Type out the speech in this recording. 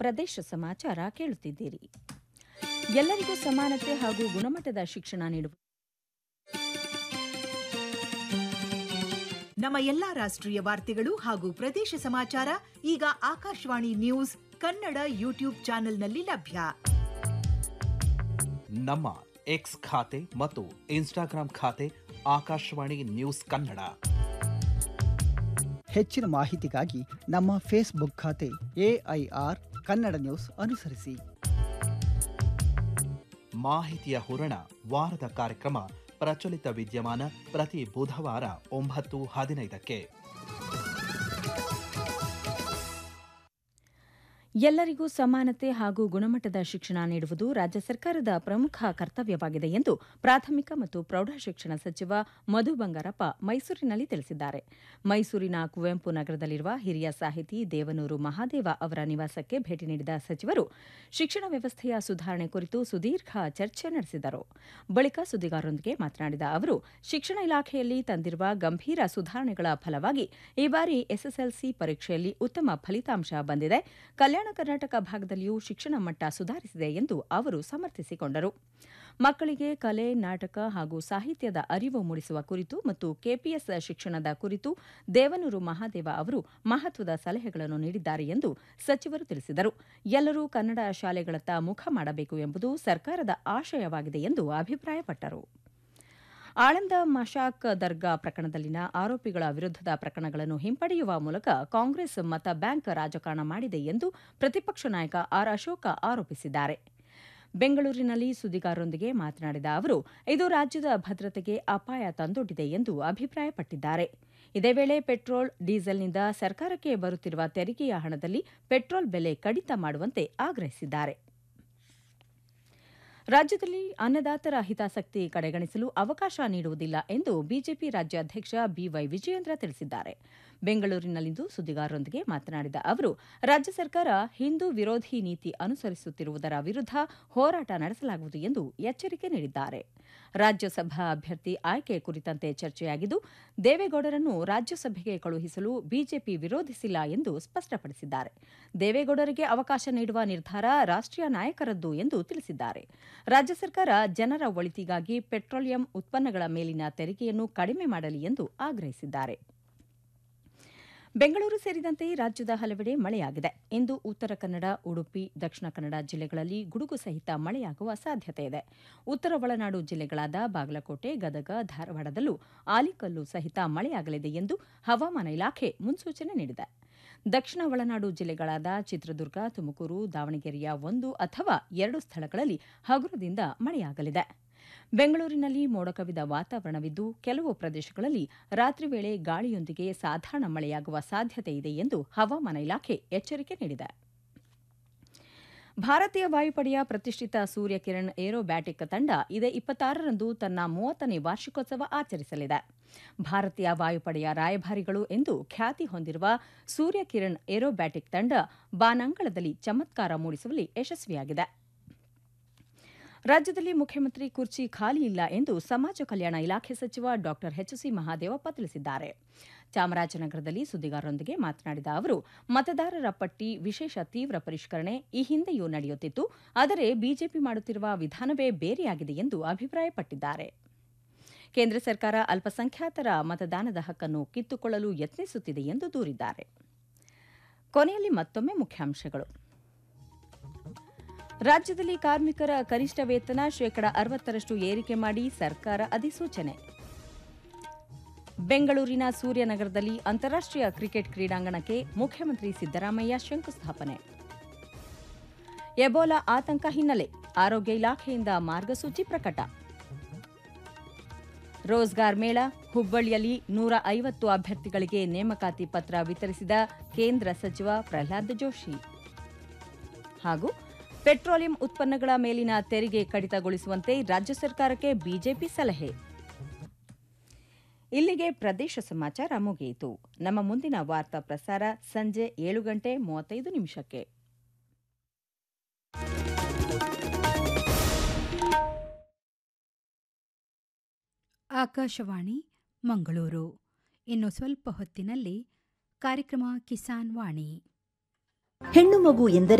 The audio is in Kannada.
ಪ್ರದೇಶ ಸಮಾಚಾರ ಕೇಳುತ್ತಿದ್ದೀರಿ ಎಲ್ಲರಿಗೂ ಸಮಾನತೆ ಹಾಗೂ ಗುಣಮಟ್ಟದ ಶಿಕ್ಷಣ ನೀಡುವ ನಮ್ಮ ಎಲ್ಲಾ ರಾಷ್ಟ್ರೀಯ ವಾರ್ತೆಗಳು ಹಾಗೂ ಪ್ರದೇಶ ಸಮಾಚಾರ ಈಗ ಆಕಾಶವಾಣಿ ನ್ಯೂಸ್ ಕನ್ನಡ ಯೂಟ್ಯೂಬ್ ಚಾನೆಲ್ನಲ್ಲಿ ಲಭ್ಯ ನಮ್ಮ ಎಕ್ಸ್ ಖಾತೆ ಮತ್ತು ಇನ್ಸ್ಟಾಗ್ರಾಂ ಖಾತೆ ಆಕಾಶವಾಣಿ ನ್ಯೂಸ್ ಕನ್ನಡ ಹೆಚ್ಚಿನ ಮಾಹಿತಿಗಾಗಿ ನಮ್ಮ ಫೇಸ್ಬುಕ್ ಖಾತೆ ಎಐಆರ್ ಕನ್ನಡ ನ್ಯೂಸ್ ಅನುಸರಿಸಿ ಮಾಹಿತಿಯ ಹೂರಣ ವಾರದ ಕಾರ್ಯಕ್ರಮ ಪ್ರಚಲಿತ ವಿದ್ಯಮಾನ ಪ್ರತಿ ಬುಧವಾರ ಒಂಬತ್ತು ಹದಿನೈದಕ್ಕೆ ಎಲ್ಲರಿಗೂ ಸಮಾನತೆ ಹಾಗೂ ಗುಣಮಟ್ಟದ ಶಿಕ್ಷಣ ನೀಡುವುದು ರಾಜ್ಯ ಸರ್ಕಾರದ ಪ್ರಮುಖ ಕರ್ತವ್ಯವಾಗಿದೆ ಎಂದು ಪ್ರಾಥಮಿಕ ಮತ್ತು ಪ್ರೌಢಶಿಕ್ಷಣ ಸಚಿವ ಮಧು ಬಂಗಾರಪ್ಪ ಮೈಸೂರಿನಲ್ಲಿ ತಿಳಿಸಿದ್ದಾರೆ ಮೈಸೂರಿನ ಕುವೆಂಪು ನಗರದಲ್ಲಿರುವ ಹಿರಿಯ ಸಾಹಿತಿ ದೇವನೂರು ಮಹಾದೇವ ಅವರ ನಿವಾಸಕ್ಕೆ ಭೇಟಿ ನೀಡಿದ ಸಚಿವರು ಶಿಕ್ಷಣ ವ್ಯವಸ್ಥೆಯ ಸುಧಾರಣೆ ಕುರಿತು ಸುದೀರ್ಘ ಚರ್ಚೆ ನಡೆಸಿದರು ಬಳಿಕ ಸುದ್ದಿಗಾರರೊಂದಿಗೆ ಮಾತನಾಡಿದ ಅವರು ಶಿಕ್ಷಣ ಇಲಾಖೆಯಲ್ಲಿ ತಂದಿರುವ ಗಂಭೀರ ಸುಧಾರಣೆಗಳ ಫಲವಾಗಿ ಈ ಬಾರಿ ಎಸ್ಎಸ್ಎಲ್ಸಿ ಪರೀಕ್ಷೆಯಲ್ಲಿ ಉತ್ತಮ ಫಲಿತಾಂಶ ಬಂದಿದೆ ಕಲ್ಯಾಣ ಕರ್ನಾಟಕ ಭಾಗದಲ್ಲಿಯೂ ಶಿಕ್ಷಣ ಮಟ್ಟ ಸುಧಾರಿಸಿದೆ ಎಂದು ಅವರು ಸಮರ್ಥಿಸಿಕೊಂಡರು ಮಕ್ಕಳಿಗೆ ಕಲೆ ನಾಟಕ ಹಾಗೂ ಸಾಹಿತ್ಯದ ಅರಿವು ಮೂಡಿಸುವ ಕುರಿತು ಮತ್ತು ಕೆಪಿಎಸ್ ಶಿಕ್ಷಣದ ಕುರಿತು ದೇವನೂರು ಮಹಾದೇವ ಅವರು ಮಹತ್ವದ ಸಲಹೆಗಳನ್ನು ನೀಡಿದ್ದಾರೆ ಎಂದು ಸಚಿವರು ತಿಳಿಸಿದರು ಎಲ್ಲರೂ ಕನ್ನಡ ಶಾಲೆಗಳತ್ತ ಮುಖ ಮಾಡಬೇಕು ಎಂಬುದು ಸರ್ಕಾರದ ಆಶಯವಾಗಿದೆ ಎಂದು ಅಭಿಪ್ರಾಯಪಟ್ಟರು ಆಳಂದ ಮಶಾಕ್ ದರ್ಗಾ ಪ್ರಕರಣದಲ್ಲಿನ ಆರೋಪಿಗಳ ವಿರುದ್ಧದ ಪ್ರಕರಣಗಳನ್ನು ಹಿಂಪಡೆಯುವ ಮೂಲಕ ಕಾಂಗ್ರೆಸ್ ಮತ ಬ್ಯಾಂಕ್ ರಾಜಕಾರಣ ಮಾಡಿದೆ ಎಂದು ಪ್ರತಿಪಕ್ಷ ನಾಯಕ ಆರ್ ಅಶೋಕ ಆರೋಪಿಸಿದ್ದಾರೆ ಬೆಂಗಳೂರಿನಲ್ಲಿ ಸುದ್ದಿಗಾರರೊಂದಿಗೆ ಮಾತನಾಡಿದ ಅವರು ಇದು ರಾಜ್ಯದ ಭದ್ರತೆಗೆ ಅಪಾಯ ತಂದೊಡ್ಡಿದೆ ಎಂದು ಅಭಿಪ್ರಾಯಪಟ್ಟಿದ್ದಾರೆ ಇದೇ ವೇಳೆ ಪೆಟ್ರೋಲ್ ಡೀಸೆಲ್ನಿಂದ ಸರ್ಕಾರಕ್ಕೆ ಬರುತ್ತಿರುವ ತೆರಿಗೆಯ ಹಣದಲ್ಲಿ ಪೆಟ್ರೋಲ್ ಬೆಲೆ ಕಡಿತ ಮಾಡುವಂತೆ ಆಗ್ರಹಿಸಿದ್ದಾರೆ ರಾಜ್ಯದಲ್ಲಿ ಅನ್ನದಾತರ ಹಿತಾಸಕ್ತಿ ಕಡೆಗಣಿಸಲು ಅವಕಾಶ ನೀಡುವುದಿಲ್ಲ ಎಂದು ಬಿಜೆಪಿ ರಾಜ್ಯಾಧ್ಯಕ್ಷ ಬಿವೈ ವಿಜಯೇಂದ್ರ ತಿಳಿಸಿದ್ದಾರೆ ಬೆಂಗಳೂರಿನಲ್ಲಿಂದು ಸುದ್ದಿಗಾರರೊಂದಿಗೆ ಮಾತನಾಡಿದ ಅವರು ರಾಜ್ಯ ಸರ್ಕಾರ ಹಿಂದೂ ವಿರೋಧಿ ನೀತಿ ಅನುಸರಿಸುತ್ತಿರುವುದರ ವಿರುದ್ಧ ಹೋರಾಟ ನಡೆಸಲಾಗುವುದು ಎಂದು ಎಚ್ಚರಿಕೆ ನೀಡಿದ್ದಾರೆ ರಾಜ್ಯಸಭಾ ಅಭ್ಯರ್ಥಿ ಆಯ್ಕೆ ಕುರಿತಂತೆ ಚರ್ಚೆಯಾಗಿದ್ದು ದೇವೇಗೌಡರನ್ನು ರಾಜ್ಯಸಭೆಗೆ ಕಳುಹಿಸಲು ಬಿಜೆಪಿ ವಿರೋಧಿಸಿಲ್ಲ ಎಂದು ಸ್ಪಷ್ಟಪಡಿಸಿದ್ದಾರೆ ದೇವೇಗೌಡರಿಗೆ ಅವಕಾಶ ನೀಡುವ ನಿರ್ಧಾರ ರಾಷ್ಟ್ರೀಯ ನಾಯಕರದ್ದು ಎಂದು ತಿಳಿಸಿದ್ದಾರೆ ರಾಜ್ಯ ಸರ್ಕಾರ ಜನರ ಒಳಿತಿಗಾಗಿ ಪೆಟ್ರೋಲಿಯಂ ಉತ್ಪನ್ನಗಳ ಮೇಲಿನ ತೆರಿಗೆಯನ್ನು ಕಡಿಮೆ ಮಾಡಲಿ ಎಂದು ಆಗ್ರಹಿಸಿದ್ದಾರೆ ಬೆಂಗಳೂರು ಸೇರಿದಂತೆ ರಾಜ್ಯದ ಹಲವೆಡೆ ಮಳೆಯಾಗಿದೆ ಇಂದು ಉತ್ತರ ಕನ್ನಡ ಉಡುಪಿ ದಕ್ಷಿಣ ಕನ್ನಡ ಜಿಲ್ಲೆಗಳಲ್ಲಿ ಗುಡುಗು ಸಹಿತ ಮಳೆಯಾಗುವ ಸಾಧ್ಯತೆ ಇದೆ ಉತ್ತರ ಒಳನಾಡು ಜಿಲ್ಲೆಗಳಾದ ಬಾಗಲಕೋಟೆ ಗದಗ ಧಾರವಾಡದಲ್ಲೂ ಆಲಿಕಲ್ಲು ಸಹಿತ ಮಳೆಯಾಗಲಿದೆ ಎಂದು ಹವಾಮಾನ ಇಲಾಖೆ ಮುನ್ಸೂಚನೆ ನೀಡಿದೆ ದಕ್ಷಿಣ ಒಳನಾಡು ಜಿಲ್ಲೆಗಳಾದ ಚಿತ್ರದುರ್ಗ ತುಮಕೂರು ದಾವಣಗೆರೆಯ ಒಂದು ಅಥವಾ ಎರಡು ಸ್ಥಳಗಳಲ್ಲಿ ಹಗುರದಿಂದ ಮಳೆಯಾಗಲಿದೆ ಬೆಂಗಳೂರಿನಲ್ಲಿ ಮೋಡ ಕವಿದ ವಾತಾವರಣವಿದ್ದು ಕೆಲವು ಪ್ರದೇಶಗಳಲ್ಲಿ ರಾತ್ರಿ ವೇಳೆ ಗಾಳಿಯೊಂದಿಗೆ ಸಾಧಾರಣ ಮಳೆಯಾಗುವ ಸಾಧ್ಯತೆ ಇದೆ ಎಂದು ಹವಾಮಾನ ಇಲಾಖೆ ಎಚ್ಚರಿಕೆ ನೀಡಿದೆ ಭಾರತೀಯ ವಾಯುಪಡೆಯ ಪ್ರತಿಷ್ಠಿತ ಸೂರ್ಯ ಕಿರಣ್ ಏರೋಬ್ಯಾಟಿಕ್ ತಂಡ ಇದೇ ಇಪ್ಪತ್ತಾರರಂದು ತನ್ನ ಮೂವತ್ತನೇ ವಾರ್ಷಿಕೋತ್ಸವ ಆಚರಿಸಲಿದೆ ಭಾರತೀಯ ವಾಯುಪಡೆಯ ರಾಯಭಾರಿಗಳು ಎಂದು ಖ್ಯಾತಿ ಹೊಂದಿರುವ ಸೂರ್ಯ ಕಿರಣ್ ಏರೋಬ್ಯಾಟಿಕ್ ತಂಡ ಬಾನಂಗಳದಲ್ಲಿ ಚಮತ್ಕಾರ ಮೂಡಿಸುವಲ್ಲಿ ಯಶಸ್ವಿಯಾಗಿದೆ ರಾಜ್ಯದಲ್ಲಿ ಮುಖ್ಯಮಂತ್ರಿ ಕುರ್ಚಿ ಖಾಲಿ ಇಲ್ಲ ಎಂದು ಸಮಾಜ ಕಲ್ಯಾಣ ಇಲಾಖೆ ಸಚಿವ ಡಾ ಎಚ್ಸಿ ಮಹಾದೇವಪ್ಪ ತಿಳಿಸಿದ್ದಾರೆ ಚಾಮರಾಜನಗರದಲ್ಲಿ ಸುದ್ದಿಗಾರರೊಂದಿಗೆ ಮಾತನಾಡಿದ ಅವರು ಮತದಾರರ ಪಟ್ಟಿ ವಿಶೇಷ ತೀವ್ರ ಪರಿಷ್ಕರಣೆ ಈ ಹಿಂದೆಯೂ ನಡೆಯುತ್ತಿತ್ತು ಆದರೆ ಬಿಜೆಪಿ ಮಾಡುತ್ತಿರುವ ವಿಧಾನವೇ ಬೇರೆಯಾಗಿದೆ ಎಂದು ಅಭಿಪ್ರಾಯಪಟ್ಟಿದ್ದಾರೆ ಕೇಂದ್ರ ಸರ್ಕಾರ ಅಲ್ಪಸಂಖ್ಯಾತರ ಮತದಾನದ ಹಕ್ಕನ್ನು ಕಿತ್ತುಕೊಳ್ಳಲು ಯತ್ನಿಸುತ್ತಿದೆ ಎಂದು ದೂರಿದ್ದಾರೆ ಕೊನೆಯಲ್ಲಿ ಮತ್ತೊಮ್ಮೆ ಮುಖ್ಯಾಂಶಗಳು ರಾಜ್ಯದಲ್ಲಿ ಕಾರ್ಮಿಕರ ಕನಿಷ್ಠ ವೇತನ ಶೇಕಡ ಅರವತ್ತರಷ್ಟು ಏರಿಕೆ ಮಾಡಿ ಸರ್ಕಾರ ಅಧಿಸೂಚನೆ ಬೆಂಗಳೂರಿನ ಸೂರ್ಯನಗರದಲ್ಲಿ ಅಂತಾರಾಷ್ಟ್ರೀಯ ಕ್ರಿಕೆಟ್ ಕ್ರೀಡಾಂಗಣಕ್ಕೆ ಮುಖ್ಯಮಂತ್ರಿ ಸಿದ್ದರಾಮಯ್ಯ ಶಂಕುಸ್ಥಾಪನೆ ಎಬೋಲಾ ಆತಂಕ ಹಿನ್ನೆಲೆ ಆರೋಗ್ಯ ಇಲಾಖೆಯಿಂದ ಮಾರ್ಗಸೂಚಿ ಪ್ರಕಟ ರೋಜ್ಗಾರ್ ಮೇಳ ಹುಬ್ಬಳ್ಳಿಯಲ್ಲಿ ನೂರ ಐವತ್ತು ಅಭ್ಯರ್ಥಿಗಳಿಗೆ ನೇಮಕಾತಿ ಪತ್ರ ವಿತರಿಸಿದ ಕೇಂದ್ರ ಸಚಿವ ಪ್ರಹ್ಲಾದ್ ಜೋಶಿ ಹಾಗೂ ಪೆಟ್ರೋಲಿಯಂ ಉತ್ಪನ್ನಗಳ ಮೇಲಿನ ತೆರಿಗೆ ಕಡಿತಗೊಳಿಸುವಂತೆ ರಾಜ್ಯ ಸರ್ಕಾರಕ್ಕೆ ಬಿಜೆಪಿ ಸಲಹೆ ಇಲ್ಲಿಗೆ ಪ್ರದೇಶ ಸಮಾಚಾರ ಮುಗಿಯಿತು ನಮ್ಮ ಮುಂದಿನ ವಾರ್ತಾ ಪ್ರಸಾರ ಸಂಜೆ ಏಳು ಗಂಟೆ ಮೂವತ್ತೈದು ನಿಮಿಷಕ್ಕೆ ಆಕಾಶವಾಣಿ ಮಂಗಳೂರು ಇನ್ನು ಸ್ವಲ್ಪ ಹೊತ್ತಿನಲ್ಲಿ ಕಾರ್ಯಕ್ರಮ ಕಿಸಾನ್ ವಾಣಿ ಹೆಣ್ಣು ಮಗು ಎಂದರೆ